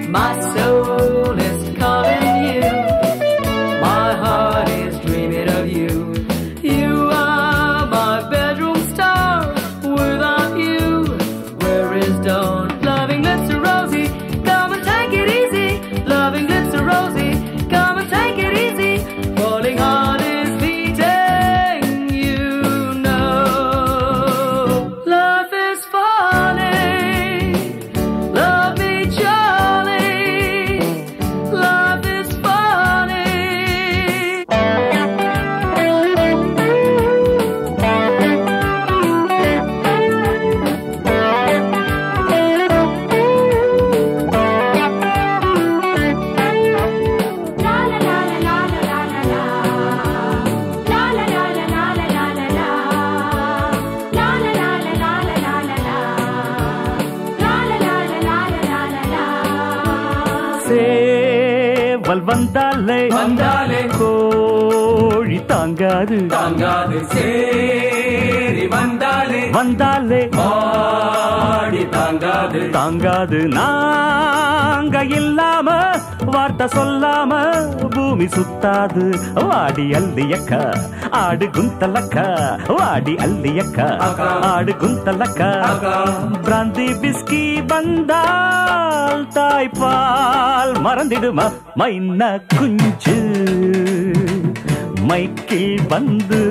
My soul is calling you. My heart is dreaming of you. You are my bedroom star. Without you, where is dawn? Loving lips are rosy. Come and take it easy. Loving lips are rosy. Come and take it easy. Falling heart is beating. You know, love is falling. Love me, Charlie. Love is falling. சேவல் வந்தாலே வந்தாலே கோழி தாங்காது தாங்காது சேரி வந்தாலே வந்தாலே மாடி தாங்காது தாங்காது நாங்க இல்லாம வார்த்தை சொல்லாம பூமி சுத்தாது வாடி அல்லியக்கா ஆடு குந்தலக்கா வாடி அல்லியக்கா அக்கா. ஆடு குந்தலக்கா அக்கா. பிராந்தி பிஸ்கி வந்தால் தாய்ப்பால் மறந்திடுமா மைன குஞ்சு மைக்கில் வந்து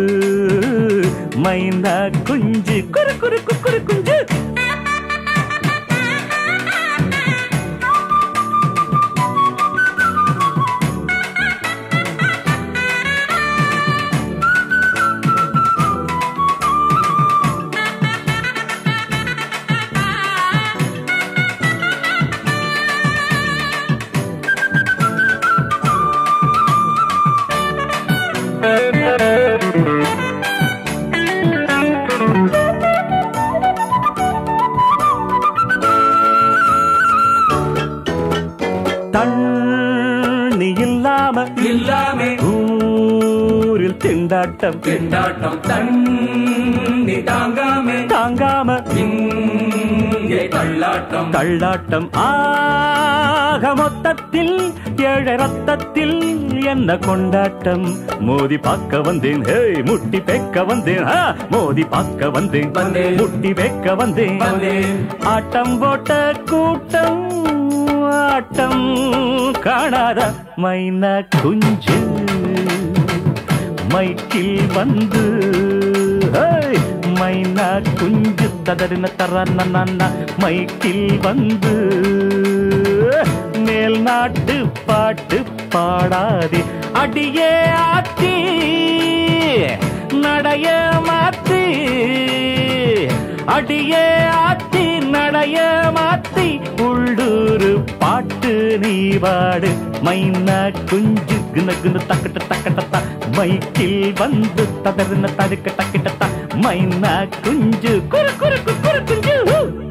மைன குஞ்சு குறு குறு குறு குஞ்சு தண்ணி இல்லாம இல்லாமே ஊரில் திண்டாட்டம் திண்டாட்டம் தண்ணி தாங்காமே தாங்காம இங்கே தள்ளாட்டம் தள்ளாட்டம் ஆக மொத்தத்தில் ஏழை ரத்தத்தில் என்ன கொண்டாட்டம் மோதி பார்க்க வந்தேன் ஹே முட்டி பேக்க வந்தேன் ஆ, மோதி பார்க்க வந்தேன் வந்தேன். முட்டி பேக்க வந்தேன் வந்தேன். ஆட்டம் போட்ட கூட்டம் ஆட்டம் காணாத மைன குஞ்சு மைக்கில் வந்து ஹேய், மைனா குஞ்சு ததறின தரன மைக்கில் வந்து மேல் நாட்டு பாட்டு பாடாதே அடியே ஆத்தி நடைய மாத்தி அடியே ஆத்தி நடைய மாத்தி உள்ளூரு பாட்டு நீ பாடு மைனா குஞ்சு குன குன தக்கட்ட தக்கட்டத்தா மைக்கில் வந்து ததறின தடுக்க தக்கிட்டத்தா மைனா குஞ்சு குறு குறு குறு குஞ்சு